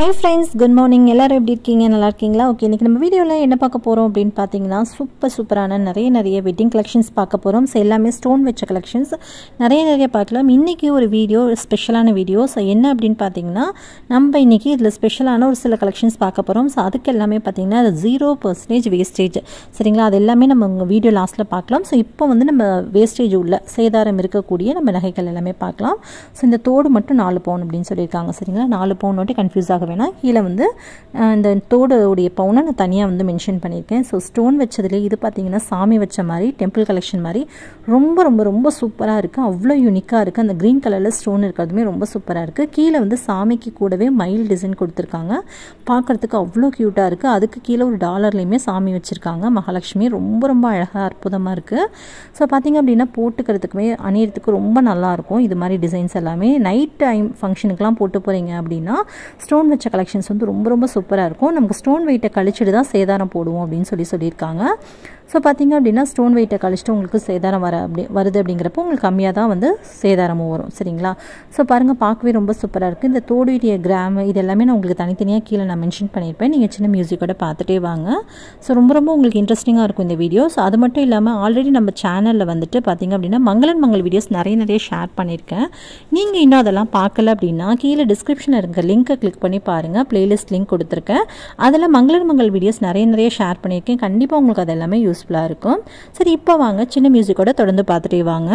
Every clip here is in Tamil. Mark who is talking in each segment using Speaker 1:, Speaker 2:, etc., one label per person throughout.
Speaker 1: ஹாய் ஃப்ரெண்ட்ஸ் குட் மார்னிங் எல்லாரும் எப்படி இருக்கீங்க நல்லா இருக்கீங்களா ஓகே இன்றைக்கி நம்ம வீடியோவில் என்ன பார்க்க போகிறோம் அப்படின்னு பார்த்தீங்கன்னா சூப்பர் சூப்பரான நிறைய நிறைய வெட்டிங் கலெக்ஷன்ஸ் பார்க்க போகிறோம் ஸோ எல்லாமே ஸ்டோன் வச்ச கலெக்ஷன்ஸ் நிறைய நிறைய பார்க்கலாம் இன்றைக்கி ஒரு வீடியோ ஸ்பெஷலான வீடியோ ஸோ என்ன அப்படின்னு பார்த்தீங்கன்னா நம்ம இன்றைக்கி இதில் ஸ்பெஷலான ஒரு சில கலெக்ஷன்ஸ் பார்க்க போகிறோம் ஸோ அதுக்கு எல்லாமே பார்த்தீங்கன்னா அது ஜீரோ பர்சன்டேஜ் வேஸ்டேஜ் சரிங்களா அது எல்லாமே நம்ம உங்கள் வீடியோ லாஸ்ட்டில் பார்க்கலாம் ஸோ இப்போ வந்து நம்ம வேஸ்டேஜ் உள்ள சேதாரம் இருக்கக்கூடிய நம்ம நகைகள் எல்லாமே பார்க்கலாம் ஸோ இந்த தோடு மட்டும் நாலு பவுன் அப்படின்னு சொல்லியிருக்காங்க சரிங்களா நாலு பவுன் மட்டும் கன்ஃபியூஸ் ஆக வேணாம் கீழே வந்து அஹ், இந்த தோடுடைய பவுனை நான் தனியாக வந்து மென்ஷன் பண்ணியிருக்கேன் ஸோ ஸ்டோன் வச்சதுலேயே இது பார்த்தீங்கன்னா சாமி வச்ச மாதிரி டெம்பிள் கலெக்ஷன் மாதிரி ரொம்ப ரொம்ப ரொம்ப சூப்பராக இருக்குது அவ்வளோ யூனிக்காக இருக்குது அந்த க்ரீன் கலரில் ஸ்டோன் இருக்கிறதுமே ரொம்ப சூப்பராக இருக்குது கீழே வந்து சாமிக்கு கூடவே மயில் டிசைன் கொடுத்துருக்காங்க பார்க்குறதுக்கு அவ்வளோ க்யூட்டாக இருக்குது அதுக்கு கீழே ஒரு டாலர்லேயுமே சாமி வச்சுருக்காங்க மகாலட்சுமி ரொம்ப ரொம்ப அழகாக அற்புதமாக இருக்குது ஸோ பார்த்தீங்க அப்படின்னா போட்டுக்கிறதுக்குமே அணியறதுக்கு ரொம்ப நல்லாயிருக்கும் இது மாதிரி டிசைன்ஸ் எல்லாமே நைட் டைம் ஃபங்க்ஷனுக்குலாம் போட்டு போகிறீங்க அப்படின்னா ஸ்டோன் வச்ச கலெக்ஷன்ஸ் வந்து ரொம்ப ரொம்ப சூப்பராக இருக்கும் நமக்கு ஸ்டோன் வெயிட்டை கழிச்சிட்டு தான் சேதாரம் போடுவோம் அப்படின்னு சொல்லி சொல்லியிருக்காங்க ஸோ பார்த்தீங்க அப்படின்னா ஸ்டோன் வெயிட்டை கழிச்சிட்டு உங்களுக்கு சேதாரம் வர அப்படி வருது அப்படிங்கிறப்போ உங்களுக்கு கம்மியாக தான் வந்து சேதாரமும் வரும் சரிங்களா ஸோ பாருங்கள் பார்க்கவே ரொம்ப சூப்பராக இருக்குது இந்த தோடுடைய கிராம் இது எல்லாமே நான் உங்களுக்கு தனித்தனியாக கீழே நான் மென்ஷன் பண்ணியிருப்பேன் நீங்கள் சின்ன மியூசிக்கோட பார்த்துட்டே வாங்க ஸோ ரொம்ப ரொம்ப உங்களுக்கு இன்ட்ரெஸ்டிங்காக இருக்கும் இந்த வீடியோ ஸோ அது மட்டும் இல்லாமல் ஆல்ரெடி நம்ம சேனலில் வந்துட்டு பார்த்தீங்க அப்படின்னா மங்களன் மங்கள் வீடியோஸ் நிறைய நிறைய ஷேர் பண்ணியிருக்கேன் நீங்கள் இன்னும் அதெல்லாம் பார்க்கல அப்படின்னா கீழே டிஸ்கிரிப்ஷனில் இருக்க லிங்க்கை கிளிக் பண்ணி பாருங்கள் பிளேலிஸ்ட் லிங்க் கொடுத்துருக்கேன் அதில் மங்களன் மங்கள் வீடியோஸ் நிறைய நிறைய ஷேர் பண்ணியிருக்கேன் கண்டிப்பாக உங்களுக்கு அது எல்லாமே யூஸ்ஃபுல்லாக இருக்கும் சரி இப்போ வாங்க சின்ன மியூசிக்கோட தொடர்ந்து பார்த்துட்டே வாங்க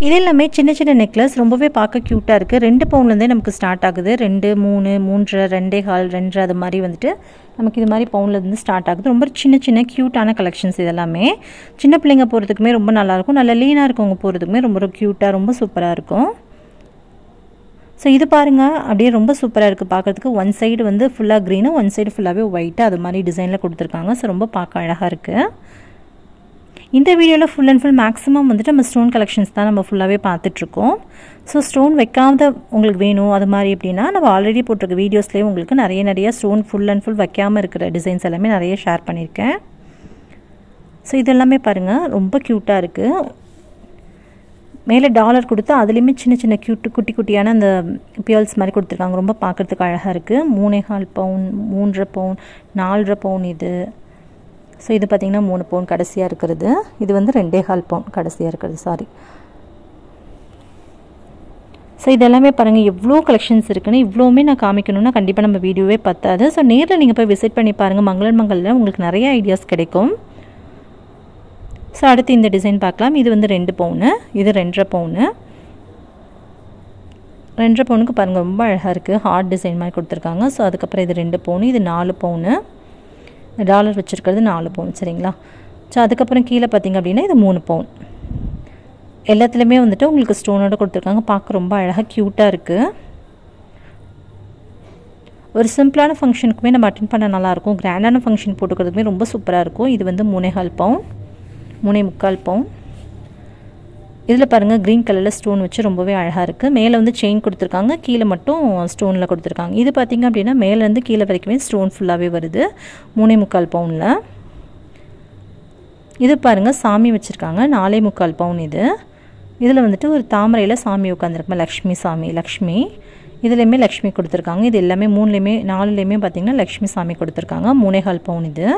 Speaker 1: இது எல்லாமே சின்ன சின்ன நெக்லஸ் ரொம்பவே பார்க்க க்யூட்டாக இருக்குது ரெண்டு பவுன்லேருந்தே நமக்கு ஸ்டார்ட் ஆகுது ரெண்டு மூணு மூன்றரை ரெண்டே கால் ரெண்டு அது மாதிரி வந்துட்டு நமக்கு இது மாதிரி பவுன்லேருந்து ஸ்டார்ட் ஆகுது ரொம்ப சின்ன சின்ன க்யூட்டான கலெக்ஷன்ஸ் இதெல்லாமே சின்ன பிள்ளைங்க போகிறதுக்குமே ரொம்ப நல்லாயிருக்கும் நல்ல லீனாக இருக்கவங்க போகிறதுக்குமே ரொம்ப க்யூட்டாக ரொம்ப சூப்பராக இருக்கும் ஸோ இது பாருங்கள் அப்படியே ரொம்ப சூப்பராக இருக்குது பார்க்குறதுக்கு ஒன் சைடு வந்து ஃபுல்லாக க்ரீனும் ஒன் சைடு ஃபுல்லாகவே ஒயிட்டாக அது மாதிரி டிசைனில் கொடுத்துருக்காங்க ஸோ ரொம்ப பார்க்க அழகாக இருக்குது இந்த வீடியோவில் ஃபுல் அண்ட் ஃபுல் மேக்ஸிமம் வந்துட்டு நம்ம ஸ்டோன் கலெக்ஷன்ஸ் தான் நம்ம ஃபுல்லாகவே பார்த்துட்ருக்கோம் ஸோ ஸ்டோன் வைக்காத உங்களுக்கு வேணும் அது மாதிரி எப்படின்னா நம்ம ஆல்ரெடி போட்டிருக்க வீடியோஸ்லேயே உங்களுக்கு நிறைய நிறைய ஸ்டோன் ஃபுல் அண்ட் ஃபுல் வைக்காமல் இருக்கிற டிசைன்ஸ் எல்லாமே நிறைய ஷேர் பண்ணியிருக்கேன் ஸோ இதெல்லாமே பாருங்கள் ரொம்ப க்யூட்டாக இருக்குது மேலே டாலர் கொடுத்து அதுலேயுமே சின்ன சின்ன க்யூட்டு குட்டி குட்டியான அந்த பியர்ஸ் மாதிரி கொடுத்துருக்காங்க ரொம்ப பார்க்குறதுக்கு அழகாக இருக்குது மூணே கால் பவுன் மூன்றரை பவுன் நாலரை பவுன் இது ஸோ இது பார்த்திங்கன்னா மூணு பவுன் கடைசியாக இருக்கிறது இது வந்து ரெண்டே கால் பவுன் கடைசியாக இருக்கிறது சாரி ஸோ இதெல்லாமே பாருங்கள் எவ்வளோ கலெக்ஷன்ஸ் இருக்குன்னு இவ்வளோவுமே நான் காமிக்கணும்னா கண்டிப்பாக நம்ம வீடியோவே பத்தாது ஸோ நேரில் நீங்கள் போய் விசிட் பண்ணி பாருங்கள் மங்களன் மங்களில் உங்களுக்கு நிறைய ஐடியாஸ் கிடைக்கும் ஸோ அடுத்து இந்த டிசைன் பார்க்கலாம் இது வந்து ரெண்டு பவுனு இது ரெண்டரை பவுனு ரெண்டரை பவுனுக்கு பாருங்கள் ரொம்ப அழகாக இருக்குது ஹார்ட் டிசைன் மாதிரி கொடுத்துருக்காங்க ஸோ அதுக்கப்புறம் இது ரெண்டு பவுனு இது நாலு பவுனு டாலர் வச்சுருக்கிறது நாலு பவுன் சரிங்களா ஸோ அதுக்கப்புறம் கீழே பார்த்திங்க அப்படின்னா இது மூணு பவுன் எல்லாத்துலேயுமே வந்துட்டு உங்களுக்கு ஸ்டோனோட கொடுத்துருக்காங்க பார்க்க ரொம்ப அழகாக க்யூட்டாக இருக்குது ஒரு சிம்பிளான ஃபங்க்ஷனுக்குமே நம்ம அட்டன் பண்ண நல்லாயிருக்கும் கிராண்டான ஃபங்க்ஷன் போட்டுக்கிறதுக்குமே ரொம்ப சூப்பராக இருக்கும் இது வந்து மூணேகால் பவுன் மூணே முக்கால் பவுன் இதில் பாருங்கள் க்ரீன் கலரில் ஸ்டோன் வச்சு ரொம்பவே அழகாக இருக்குது மேலே வந்து செயின் கொடுத்துருக்காங்க கீழே மட்டும் ஸ்டோனில் கொடுத்துருக்காங்க இது பார்த்திங்க அப்படின்னா மேலேருந்து கீழே வரைக்குமே ஸ்டோன் ஃபுல்லாகவே வருது மூணே முக்கால் பவுனில் இது பாருங்கள் சாமி வச்சுருக்காங்க நாலே முக்கால் பவுன் இது இதில் வந்துட்டு ஒரு தாமரையில் சாமி உட்காந்துருக்குமே லக்ஷ்மி சாமி லக்ஷ்மி இதுலேயுமே லக்ஷ்மி கொடுத்துருக்காங்க இது எல்லாமே மூணுலேயுமே நாலுலேயுமே பார்த்திங்கன்னா லக்ஷ்மி சாமி கொடுத்துருக்காங்க மூணேகால் பவுன் இது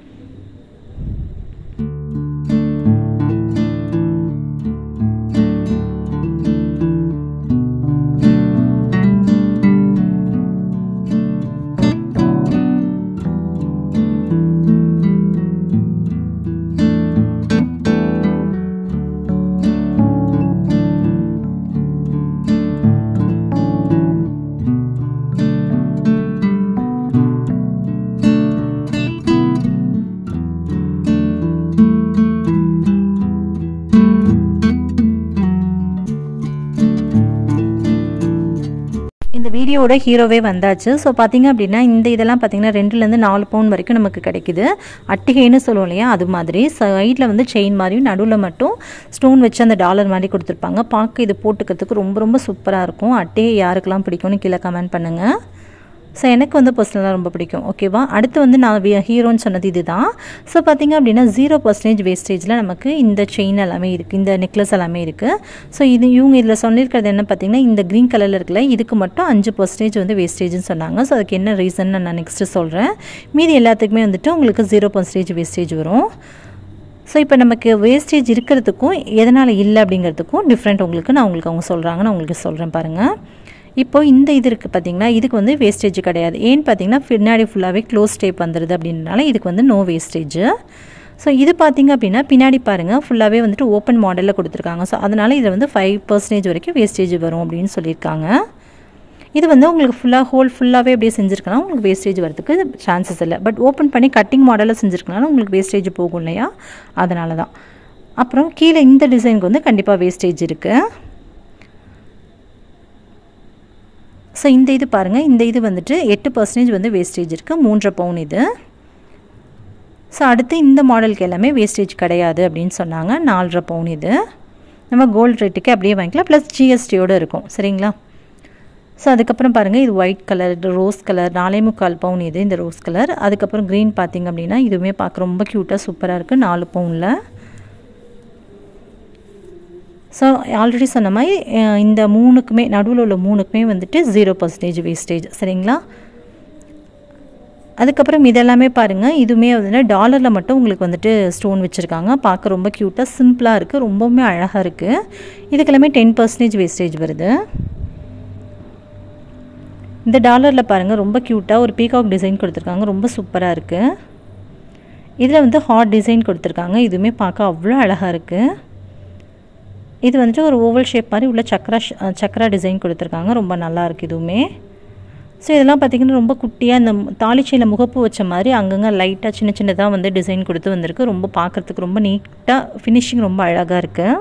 Speaker 1: இந்த வீடியோட ஹீரோவே வந்தாச்சு ஸோ பார்த்தீங்க அப்படின்னா இந்த இதெல்லாம் பார்த்தீங்கன்னா ரெண்டுலேருந்து நாலு பவுன் வரைக்கும் நமக்கு கிடைக்குது அட்டிகைன்னு சொல்லுவோம் இல்லையா அது மாதிரி சைடில் வந்து செயின் மாதிரியும் நடுவில் மட்டும் ஸ்டோன் வச்சு அந்த டாலர் மாதிரி கொடுத்துருப்பாங்க பார்க்க இது போட்டுக்கிறதுக்கு ரொம்ப ரொம்ப சூப்பராக இருக்கும் அட்டையை யாருக்கெல்லாம் பிடிக்கும்னு கீழே கமெண்ட் பண்ணுங்கள் ஸோ எனக்கு வந்து பர்சனலாக ரொம்ப பிடிக்கும் ஓகேவா அடுத்து வந்து நான் ஹீரோன்னு சொன்னது இதுதான் ஸோ பார்த்திங்க அப்படின்னா ஜீரோ பர்சன்டேஜ் வேஸ்டேஜில் நமக்கு இந்த செயின் எல்லாமே இருக்குது இந்த நெக்லஸ் எல்லாமே இருக்குது ஸோ இது இவங்க இதில் சொல்லியிருக்கிறது என்ன பார்த்திங்கன்னா இந்த க்ரீன் கலரில் இருக்குல்ல இதுக்கு மட்டும் அஞ்சு பர்சன்டேஜ் வந்து வேஸ்டேஜ்னு சொன்னாங்க ஸோ அதுக்கு என்ன ரீசன் நான் நெக்ஸ்ட்டு சொல்கிறேன் மீதி எல்லாத்துக்குமே வந்துட்டு உங்களுக்கு ஜீரோ பர்சன்டேஜ் வேஸ்டேஜ் வரும் ஸோ இப்போ நமக்கு வேஸ்டேஜ் இருக்கிறதுக்கும் எதனால் இல்லை அப்படிங்கிறதுக்கும் டிஃப்ரெண்ட் உங்களுக்கு நான் உங்களுக்கு அவங்க சொல்கிறாங்க நான் உங்களுக்கு சொல்கிறேன் பாருங்கள் இப்போ இந்த இது இருக்குது பார்த்தீங்கன்னா இதுக்கு வந்து வேஸ்டேஜ் கிடையாது ஏன்னு பார்த்தீங்கன்னா பின்னாடி ஃபுல்லாகவே க்ளோஸ் டேப் வந்துடுது அப்படின்றனால இதுக்கு வந்து நோ வேஸ்டேஜ் ஸோ இது பார்த்தீங்க அப்படின்னா பின்னாடி பாருங்கள் ஃபுல்லாகவே வந்துட்டு ஓப்பன் மாடலில் கொடுத்துருக்காங்க ஸோ அதனால் இதில் வந்து ஃபைவ் பர்சன்டேஜ் வரைக்கும் வேஸ்டேஜ் வரும் அப்படின்னு சொல்லியிருக்காங்க இது வந்து உங்களுக்கு ஃபுல்லாக ஹோல் ஃபுல்லாகவே அப்படியே செஞ்சுருக்கலாம் உங்களுக்கு வேஸ்டேஜ் வரதுக்கு சான்சஸ் இல்லை பட் ஓப்பன் பண்ணி கட்டிங் மாடலில் செஞ்சுருக்கனால உங்களுக்கு வேஸ்டேஜ் போகும் இல்லையா அதனால தான் அப்புறம் கீழே இந்த டிசைனுக்கு வந்து கண்டிப்பாக வேஸ்டேஜ் இருக்குது ஸோ இந்த இது பாருங்கள் இந்த இது வந்துட்டு எட்டு பர்சன்டேஜ் வந்து வேஸ்டேஜ் இருக்குது மூன்றரை பவுன் இது ஸோ அடுத்து இந்த மாடலுக்கு எல்லாமே வேஸ்டேஜ் கிடையாது அப்படின்னு சொன்னாங்க நாலரை பவுன் இது நம்ம கோல்டு ரேட்டுக்கு அப்படியே வாங்கிக்கலாம் ப்ளஸ் ஜிஎஸ்டியோடு இருக்கும் சரிங்களா ஸோ அதுக்கப்புறம் பாருங்கள் இது ஒயிட் கலர் ரோஸ் கலர் நாலே முக்கால் பவுன் இது இந்த ரோஸ் கலர் அதுக்கப்புறம் க்ரீன் பார்த்திங்க அப்படின்னா இதுவுமே பார்க்க ரொம்ப க்யூட்டாக சூப்பராக இருக்குது நாலு பவுனில் ஸோ ஆல்ரெடி சொன்ன மாதிரி இந்த மூணுக்குமே நடுவில் உள்ள மூணுக்குமே வந்துட்டு ஜீரோ பர்சன்டேஜ் வேஸ்டேஜ் சரிங்களா அதுக்கப்புறம் இதெல்லாமே பாருங்கள் இதுவுமே வந்து டாலரில் மட்டும் உங்களுக்கு வந்துட்டு ஸ்டோன் வச்சுருக்காங்க பார்க்க ரொம்ப க்யூட்டாக சிம்பிளாக இருக்குது ரொம்பவுமே அழகாக இருக்குது இதுக்கெல்லாமே டென் பர்சன்டேஜ் வேஸ்டேஜ் வருது இந்த டாலரில் பாருங்கள் ரொம்ப க்யூட்டாக ஒரு பீகாக் டிசைன் கொடுத்துருக்காங்க ரொம்ப சூப்பராக இருக்குது இதில் வந்து ஹாட் டிசைன் கொடுத்துருக்காங்க இதுவுமே பார்க்க அவ்வளோ அழகாக இருக்குது இது வந்துட்டு ஒரு ஓவல் ஷேப் மாதிரி உள்ள சக்கரா சக்கரா டிசைன் கொடுத்துருக்காங்க ரொம்ப நல்லா இருக்குது இதுவுமே ஸோ இதெல்லாம் பார்த்திங்கன்னா ரொம்ப குட்டியாக இந்த தாலிச்சையில் முகப்பு வச்ச மாதிரி அங்கங்கே லைட்டாக சின்ன சின்னதாக வந்து டிசைன் கொடுத்து வந்திருக்கு ரொம்ப பார்க்குறதுக்கு ரொம்ப நீட்டாக ஃபினிஷிங் ரொம்ப அழகாக இருக்குது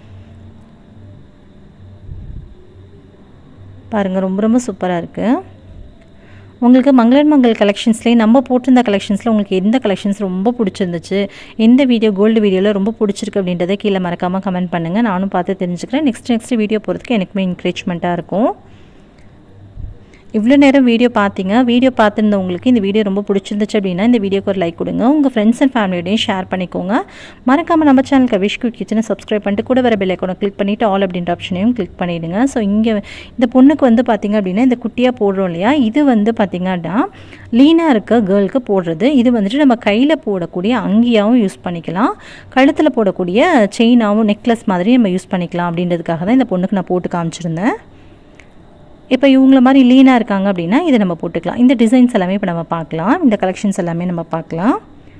Speaker 1: பாருங்கள் ரொம்ப ரொம்ப சூப்பராக இருக்குது உங்களுக்கு மங்களன் மங்கள் கலெக்ஷன்ஸ்லேயே நம்ம போட்டிருந்த கலெக்ஷன்ஸில் உங்களுக்கு எந்த கலெக்ஷன்ஸ் ரொம்ப பிடிச்சிருந்துச்சு எந்த வீடியோ கோல்டு வீடியோவில் ரொம்ப பிடிச்சிருக்கு அப்படின்றத கீழே மறக்காமல் கமெண்ட் பண்ணுங்கள் நானும் பார்த்து தெரிஞ்சுக்கிறேன் நெக்ஸ்ட் நெக்ஸ்ட் வீடியோ போகிறதுக்கு எனக்குமே என்கரேஜ்மெண்ட்டாக இருக்கும் இவ்வளோ நேரம் வீடியோ பார்த்தீங்க வீடியோ பார்த்துருந்தவங்களுக்கு இந்த வீடியோ ரொம்ப பிடிச்சிருந்துச்சு அப்படின்னா இந்த வீடியோக்கு ஒரு லைக் கொடுங்க உங்கள் ஃப்ரெண்ட்ஸ் அண்ட் ஃபேமிலியோடையும் ஷேர் பண்ணிக்கோங்க மறக்காமல் நம்ம சேனலுக்கு விஷ் குட் கிச்சனை சப்ஸ்கிரைப் பண்ணிட்டு கூட வர பெல் ஐக்கோனை கிளிக் பண்ணிவிட்டு ஆல் அப்படின்ற ஆப்ஷனையும் கிளிக் பண்ணிவிடுங்க ஸோ இங்கே இந்த பொண்ணுக்கு வந்து பார்த்திங்க அப்படின்னா இந்த குட்டியாக போடுறோம் இல்லையா இது வந்து பார்த்திங்கன்னா லீனாக இருக்க கேர்ளுக்கு போடுறது இது வந்துட்டு நம்ம கையில் போடக்கூடிய அங்கியாகவும் யூஸ் பண்ணிக்கலாம் கழுத்தில் போடக்கூடிய செயினாகவும் நெக்லஸ் மாதிரி நம்ம யூஸ் பண்ணிக்கலாம் அப்படின்றதுக்காக தான் இந்த பொண்ணுக்கு நான் போட்டு காமிச்சிருந்தேன் இப்போ இவங்கள மாதிரி லீனாக இருக்காங்க அப்படின்னா இதை நம்ம போட்டுக்கலாம் இந்த டிசைன்ஸ் எல்லாமே இப்போ நம்ம பார்க்கலாம் இந்த கலெக்ஷன்ஸ் எல்லாமே நம்ம பார்க்கலாம்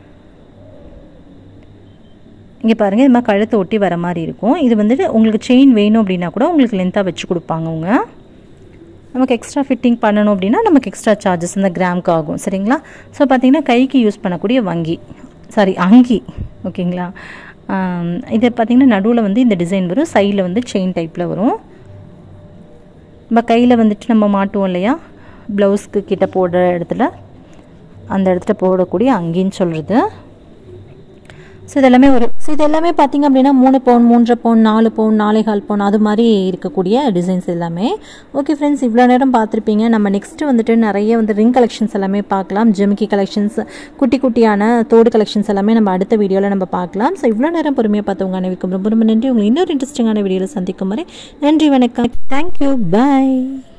Speaker 1: இங்கே பாருங்கள் இது மாதிரி கழுத்தை ஒட்டி வர மாதிரி இருக்கும் இது வந்துட்டு உங்களுக்கு செயின் வேணும் அப்படின்னா கூட உங்களுக்கு லென்த்தாக வச்சு கொடுப்பாங்க அவங்க நமக்கு எக்ஸ்ட்ரா ஃபிட்டிங் பண்ணணும் அப்படின்னா நமக்கு எக்ஸ்ட்ரா சார்ஜஸ் இந்த கிராம்க்கு ஆகும் சரிங்களா ஸோ பார்த்திங்கன்னா கைக்கு யூஸ் பண்ணக்கூடிய வங்கி சாரி அங்கி ஓகேங்களா இது பார்த்திங்கன்னா நடுவில் வந்து இந்த டிசைன் வரும் சைடில் வந்து செயின் டைப்பில் வரும் நம்ம கையில் வந்துட்டு நம்ம மாட்டுவோம் இல்லையா ப்ளவுஸ்க்கு கிட்ட போடுற இடத்துல அந்த இடத்துல போடக்கூடிய அங்கின்னு சொல்கிறது ஸோ இதெல்லாமே ஒரு ஸோ இது எல்லாமே பார்த்திங்க அப்படின்னா மூணு பவுன் மூன்றரை பவுன் நாலு பவுன் நாலே கால் பவுன் அது மாதிரி இருக்கக்கூடிய டிசைன்ஸ் எல்லாமே ஓகே ஃப்ரெண்ட்ஸ் இவ்வளோ நேரம் பார்த்துருப்பீங்க நம்ம நெக்ஸ்ட்டு வந்துட்டு நிறைய வந்து ரிங் கலெக்ஷன்ஸ் எல்லாமே பார்க்கலாம் ஜிமிக்கி கலெக்ஷன்ஸ் குட்டி குட்டியான தோடு கலெக்ஷன்ஸ் எல்லாமே நம்ம அடுத்த வீடியோவில் நம்ம பார்க்கலாம் ஸோ இவ்வளோ நேரம் பொறுமையாக பார்த்தவங்க அனைவருக்கும் ரொம்ப ரொம்ப நன்றி உங்களை இன்னொரு இன்ட்ரெஸ்டிங்கான வீடியோவில் சந்திக்கும் வரை நன்றி வணக்கம் தேங்க்யூ பாய்